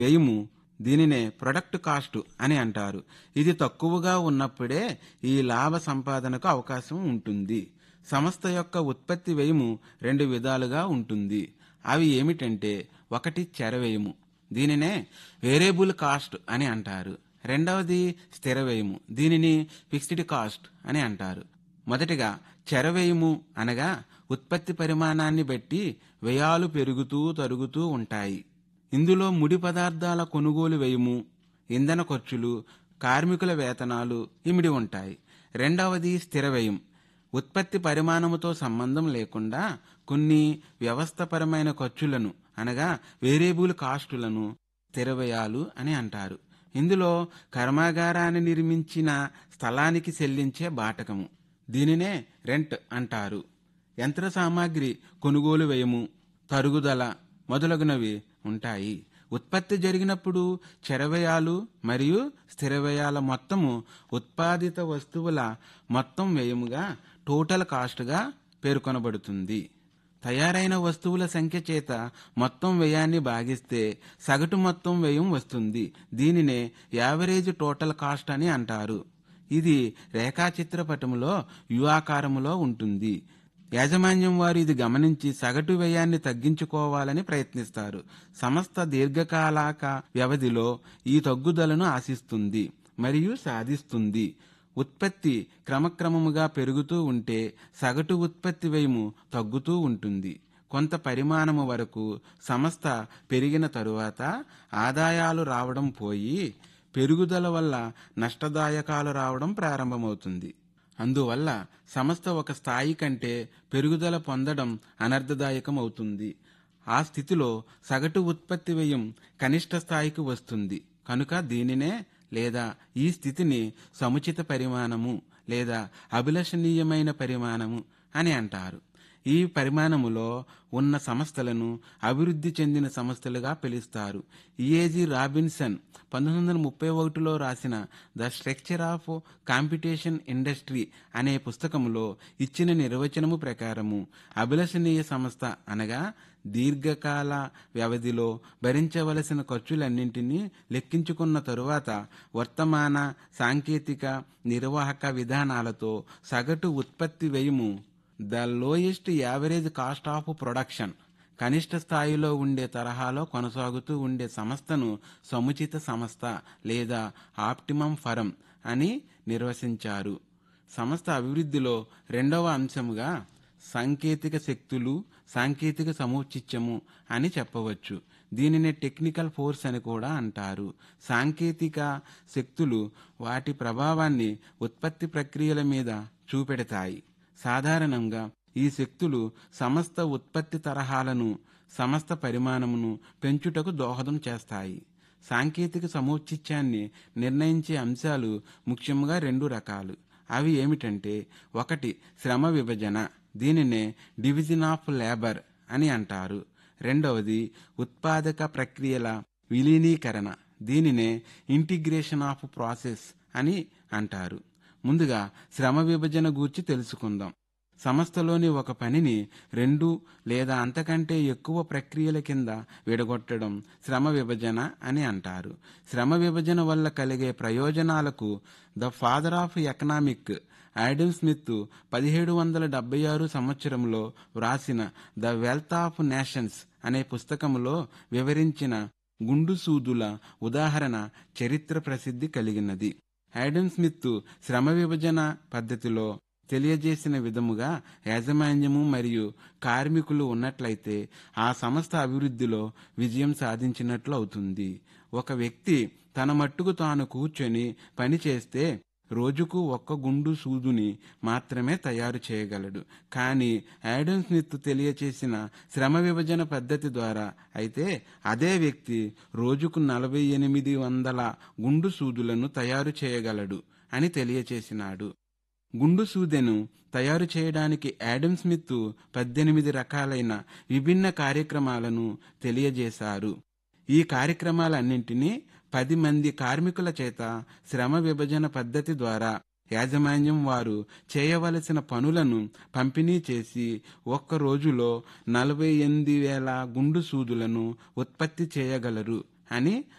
వ్యయము దీనినే product cost అని అంటారు ఇది తక్కువగా ఉన్నప్పుడే ఈ లాభ సంపాదనకు అవకాశం ఉంటుంది సంస్థ యొక్క ఉత్పత్తి వ్యయము రెండు విధాలుగా ఉంటుంది అవి ఏమిటంటే ఒకటి చెర వ్యయము దీనినే వేరియబుల్ కాస్ట్ అని అంటారు రెండవది స్థిర వ్యయము దీనిని ఫిక్స్డ్ కాస్ట్ అని అంటారు మొదటిగా చెర వ్యయము అనగా ఉత్పత్తి పరిమాణాన్ని బట్టి వ్యయాలు పెరుగుతూ తరుగుతూ ఉంటాయి ఇందులో ముడి పదార్థాల కొనుగోలు వ్యయము ఇంధన ఖర్చులు కార్మికుల వేతనాలు ఇమిడి ఉంటాయి రెండవది స్థిర వ్యయం ఉత్పత్తి పరిమాణముతో సంబంధం లేకుండా కొన్ని వ్యవస్థపరమైన ఖర్చులను అనగా వేరియబుల్ కాస్టులను స్థిర వ్యయాలు అని అంటారు ఇందులో కర్మాగారాన్ని నిర్మించిన స్థలానికి చెల్లించే బాటకము దీనినే రెంట్ అంటారు యంత్ర సామాగ్రి కొనుగోలు వ్యయము తరుగుదల మొదలగునవి ఉంటాయి ఉత్పత్తి జరిగినప్పుడు చెరవ్యయాలు మరియు స్థిర వ్యయాల మొత్తము ఉత్పాదిత వస్తువుల మొత్తం వ్యయముగా టోటల్ కాస్ట్గా పేర్కొనబడుతుంది తయారైన వస్తువుల సంఖ్య చేత మొత్తం వ్యయాన్ని భాగిస్తే సగటు మొత్తం వ్యయం వస్తుంది దీనినే యావరేజ్ టోటల్ కాస్ట్ అని అంటారు ఇది రేఖాచిత్రపటములో యు ఆకారములో ఉంటుంది యాజమాన్యం వారు ఇది గమనించి సగటు వ్యయాన్ని తగ్గించుకోవాలని ప్రయత్నిస్తారు సంస్థ దీర్ఘకాలాక వ్యవధిలో ఈ తగ్గుదలను ఆశిస్తుంది మరియు సాధిస్తుంది ఉత్పత్తి క్రమక్రమముగా పెరుగుతూ ఉంటే సగటు ఉత్పత్తి వ్యయము తగ్గుతూ ఉంటుంది కొంత పరిమాణము వరకు సంస్థ పెరిగిన తరువాత ఆదాయాలు రావడం పోయి పెరుగుదల వల్ల నష్టదాయకాలు రావడం ప్రారంభమవుతుంది అందువల్ల సంస్థ ఒక స్థాయి కంటే పెరుగుదల పొందడం అనర్థదాయకం అవుతుంది ఆ స్థితిలో సగటు ఉత్పత్తి వ్యయం కనిష్ట స్థాయికి వస్తుంది కనుక దీనినే లేదా ఈ స్థితిని సముచిత పరిమాణము లేదా అభిలషణీయమైన పరిమాణము అని అంటారు ఈ పరిమాణములో ఉన్న సంస్థలను అభివృద్ధి చెందిన సంస్థలుగా పిలుస్తారు ఈఏజీ రాబిన్సన్ పంతొమ్మిది వందల ముప్పై ఒకటిలో రాసిన the structure of competition industry అనే పుస్తకములో ఇచ్చిన నిర్వచనము ప్రకారము అభిలషణీయ సంస్థ అనగా దీర్ఘకాల వ్యవధిలో భరించవలసిన ఖర్చులన్నింటినీ లెక్కించుకున్న తరువాత వర్తమాన సాంకేతిక నిర్వాహక విధానాలతో సగటు ఉత్పత్తి వ్యయము the lowest average cost of production కనిష్ట స్థాయిలో ఉండే తరహాలో కొనసాగుతూ ఉండే సంస్థను సముచిత సంస్థ లేదా ఆప్టిమం ఫరం అని నిర్వచించారు సంస్థ అభివృద్ధిలో రెండవ అంశముగా సాంకేతిక శక్తులు సాంకేతిక సముచిత్యము అని చెప్పవచ్చు దీనిని టెక్నికల్ ఫోర్స్ అని కూడా అంటారు సాంకేతిక శక్తులు వాటి ప్రభావాన్ని ఉత్పత్తి ప్రక్రియల మీద చూపెడతాయి సాధారణంగా ఈ శక్తులు సమస్త ఉత్పత్తి తరహాలను సమస్త పరిమాణమును పెంచుటకు దోహదం చేస్తాయి సాంకేతిక సముచిత్యాన్ని నిర్ణయించే అంశాలు ముఖ్యంగా రెండు రకాలు అవి ఏమిటంటే ఒకటి శ్రమ విభజన దీనినే డివిజన్ ఆఫ్ లేబర్ అని అంటారు రెండవది ఉత్పాదక ప్రక్రియల విలీనీకరణ దీనినే ఇంటిగ్రేషన్ ఆఫ్ ప్రాసెస్ అని అంటారు ముందుగా శ్రమ విభజన గూర్చి తెలుసుకుందాం సంస్థలోని ఒక పనిని రెండు లేదా అంతకంటే ఎక్కువ ప్రక్రియల కింద విడగొట్టడం శ్రమ విభజన అని అంటారు శ్రమ విభజన వల్ల కలిగే ప్రయోజనాలకు the father of economic Adam Smith పదిహేడు వందల డెబ్బై ఆరు సంవత్సరంలో వ్రాసిన ద వెల్త్ ఆఫ్ నేషన్స్ అనే పుస్తకంలో వివరించిన గుండు సూదుల ఉదాహరణ చరిత్ర ప్రసిద్ధి కలిగినది యాడమ్ స్మిత్ శ్రమ విభజన పద్ధతిలో తెలియజేసిన విధముగా యాజమాన్యము మరియు కార్మికులు ఉన్నట్లయితే ఆ సంస్థ అభివృద్ధిలో విజయం సాధించినట్లు అవుతుంది ఒక వ్యక్తి తన మట్టుకు తాను కూర్చొని పని చేస్తే రోజుకు ఒక్క గుండు సూదుని మాత్రమే తయారు చేయగలడు కానీ యాడమ్ స్మిత్ తెలియచేసిన శ్రమ విభజన పద్ధతి ద్వారా అయితే అదే వ్యక్తి రోజుకు నలభై ఎనిమిది వందల గుండు సూదులను తయారు చేయగలడు అని తెలియచేసినాడు గుండు సూదెను తయారు చేయడానికి యాడమ్ స్మిత్ పద్దెనిమిది రకాలైన విభిన్న కార్యక్రమాలను తెలియజేశారు ఈ కార్యక్రమాలన్నింటినీ పది మంది కార్మికుల చేత శ్రమ విభజన పద్ధతి ద్వారా యాజమాన్యం వారు చేయవలసిన పనులను పంపిణీ చేసి ఒక్క రోజులో నలభై ఎనిమిది వేల గుండు సూదులను ఉత్పత్తి చేయగలరు అని